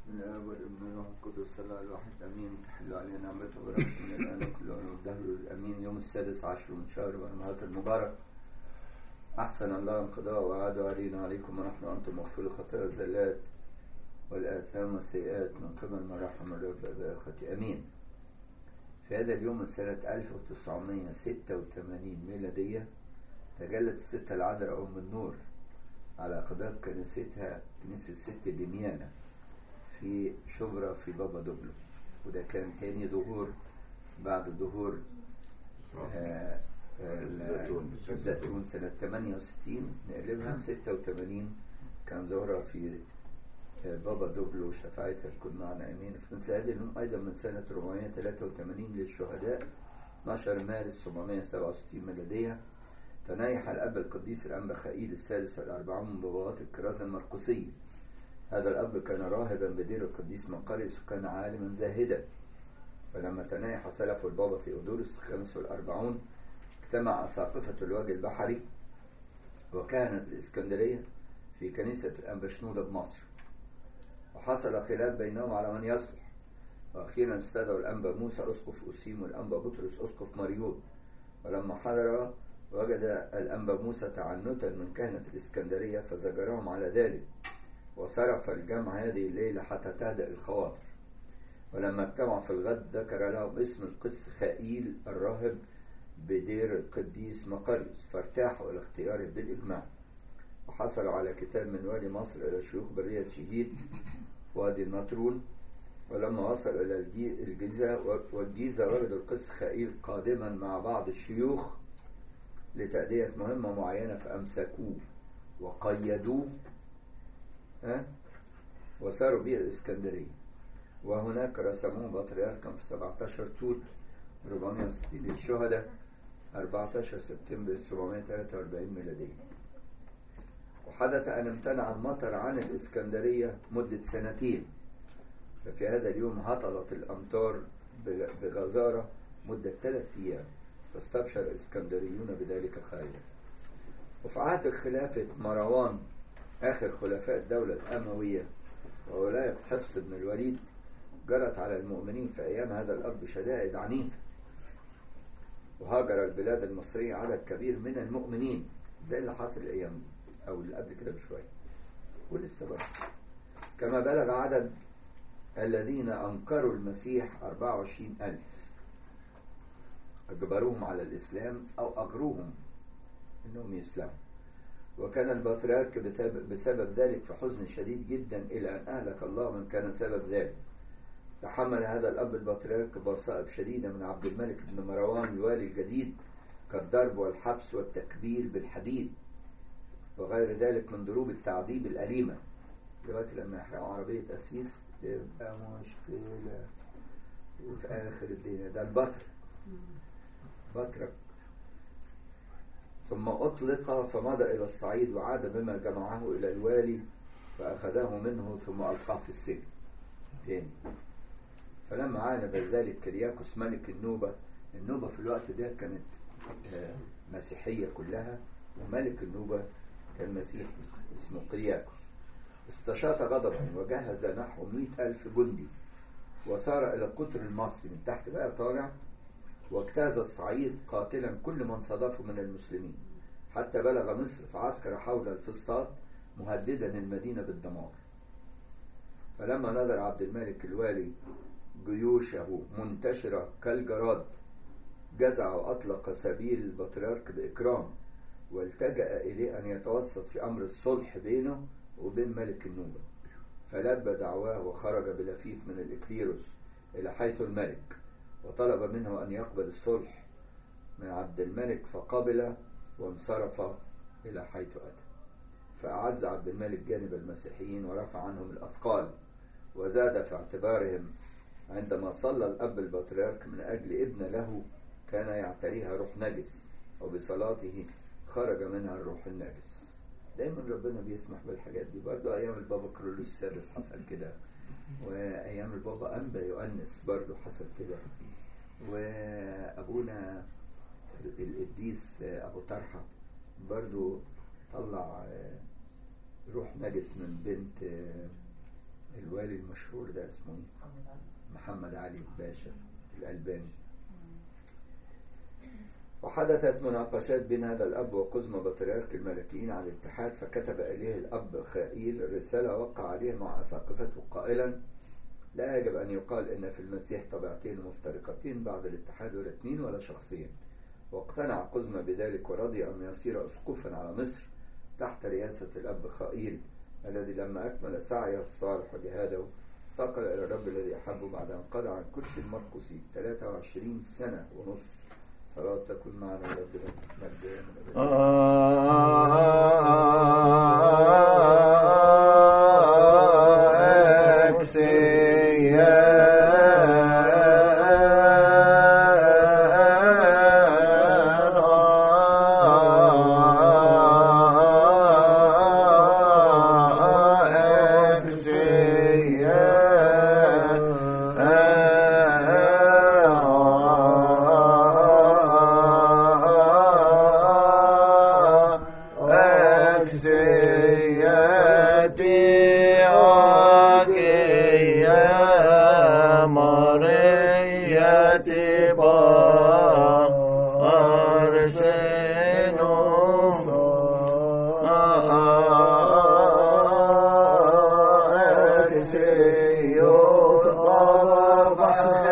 من الآب والابن والروح القدس الله الواحد أمين تحل علينا نعمته ورحمته من الآن وكل يوم والدهر الأمين يوم السادس عشر من شهر رمضان المبارك أحسن الله انقضاء وعاد علينا عليكم ونحن أنتم مغفور خطايا الزلات والآثام والسيئات من قبل ما رحم الرب أباخة أمين في هذا اليوم من سنة 1986 ميلادية تجلت الستة العذراء أم النور على قباب كنيستها كنيسة الست دميانة في شبرا في بابا دوبلو وده كان تاني ظهور بعد ظهور آه الزيتون الزيتون سنة 68 نقلبها 86 كان ظهورها في بابا دوبلو شفاعتها الكل معنا امين في مثل هذه اليوم ايضا من سنة 483 للشهداء 12 مارس 767 ميلادية تنايح الاب القديس الانبا خائيل السادس والاربعون من بابوات الكرازة المرقسية هذا الاب كان راهبا بدير القديس مقرس وكان عالما زاهدا فلما تنايح سلف البابا ثيودورس الخامس والاربعون اجتمع أساقفة الوجه البحري وكهنة الإسكندرية في كنيسة الأنبا شنودة بمصر وحصل خلاف بينهم على من يصلح وأخيرا استدعوا الأنبا موسى أسقف أسيم والأنبا بطرس أسقف مريوط ولما حضر وجد الأنبا موسى تعنتا من كهنة الإسكندرية فزجرهم على ذلك وصرف الجمع هذه الليلة حتى تهدأ الخواطر ولما اجتمعوا في الغد ذكر لهم اسم القس خائيل الراهب بدير القديس مقريوس فارتاحوا إلى اختياره بالإجماع وحصلوا على كتاب من والي مصر إلى شيوخ برية شهيد وادي النطرون ولما وصلوا إلى الجيزة والجيزة وجدوا القس خائيل قادما مع بعض الشيوخ لتأدية مهمة معينة فأمسكوه وقيدوه ها وساروا به الإسكندرية وهناك رسموه بطريركا في 17 توت 460 للشهداء 14 سبتمبر 743 ميلادية وحدث أن امتنع المطر عن الإسكندرية مدة سنتين ففي هذا اليوم هطلت الأمطار بغزارة مدة ثلاثة أيام فاستبشر الإسكندريون بذلك خيرا وفي عهد خلافة مروان آخر خلفاء الدولة الأموية وولاية حفص بن الوليد جرت على المؤمنين في أيام هذا الأب شدائد عنيفة وهاجر البلاد المصرية عدد كبير من المؤمنين زي اللي حصل الأيام دي أو اللي قبل كده بشوية ولسه برضه كما بلغ عدد الذين أنكروا المسيح 24 ألف أجبروهم على الإسلام أو أغروهم أنهم يسلموا وكان البطريرك بسبب ذلك في حزن شديد جدا إلى أن أهلك الله من كان سبب ذلك تحمل هذا الأب البطريرك بصائب شديدة من عبد الملك بن مروان الوالي الجديد كالضرب والحبس والتكبير بالحديد وغير ذلك من ضروب التعذيب الأليمة دلوقتي لما يحرقوا عربية أسيس تبقى مشكلة وفي آخر الدنيا ده البطر بطرك ثم أطلق فمضى إلى الصعيد وعاد بما جمعه إلى الوالي فأخذه منه ثم ألقاه في السجن تاني فلما عانب ذلك كرياكوس ملك النوبة النوبة في الوقت ده كانت مسيحية كلها وملك النوبة كان مسيحي اسمه كرياكوس استشاط غضبا وجهز نحو مئة ألف جندي وسار إلى القطر المصري من تحت بقى طالع واجتاز الصعيد قاتلا كل من صادفه من المسلمين حتى بلغ مصر فعسكر حول الفسطاط مهددا المدينة بالدمار فلما نظر عبد الملك الوالي جيوشه منتشرة كالجراد جزع وأطلق سبيل البطريرك بإكرام والتجأ إليه أن يتوسط في أمر الصلح بينه وبين ملك النوبة فلبى دعواه وخرج بلفيف من الإكليروس إلى حيث الملك وطلب منه أن يقبل الصلح من عبد الملك فقبل وانصرف إلى حيث أتى فأعز عبد الملك جانب المسيحيين ورفع عنهم الأثقال وزاد في اعتبارهم عندما صلى الأب البطريرك من أجل ابن له كان يعتريها روح نجس وبصلاته خرج منها الروح النجس دايما ربنا بيسمح بالحاجات دي برضه أيام البابا كرولوس السادس حصل كده وأيام البابا أنبا يؤنس برضه حصل كده وأبونا القديس أبو طرحة برضه طلع روح نجس من بنت الوالي المشهور ده اسمه إيه؟ محمد علي باشا الألباني وحدثت مناقشات بين هذا الأب وقزم بطريرك الملكيين على الاتحاد فكتب إليه الأب خائيل رسالة وقع عليها مع أساقفته قائلا لا يجب أن يقال إن في المسيح طبيعتين مفترقتين بعد الاتحاد ولا اثنين ولا شخصين واقتنع قزم بذلك ورضي أن يصير أسقفا على مصر تحت رئاسة الأب خائيل الذي لما أكمل سعيه الصالح وجهاده انتقل إلى الرب الذي أحبه بعد أن قضى عن كرسي المرقسي 23 سنة ونصف صلاة تكون معنا ربنا مجدا من أبد. Señor,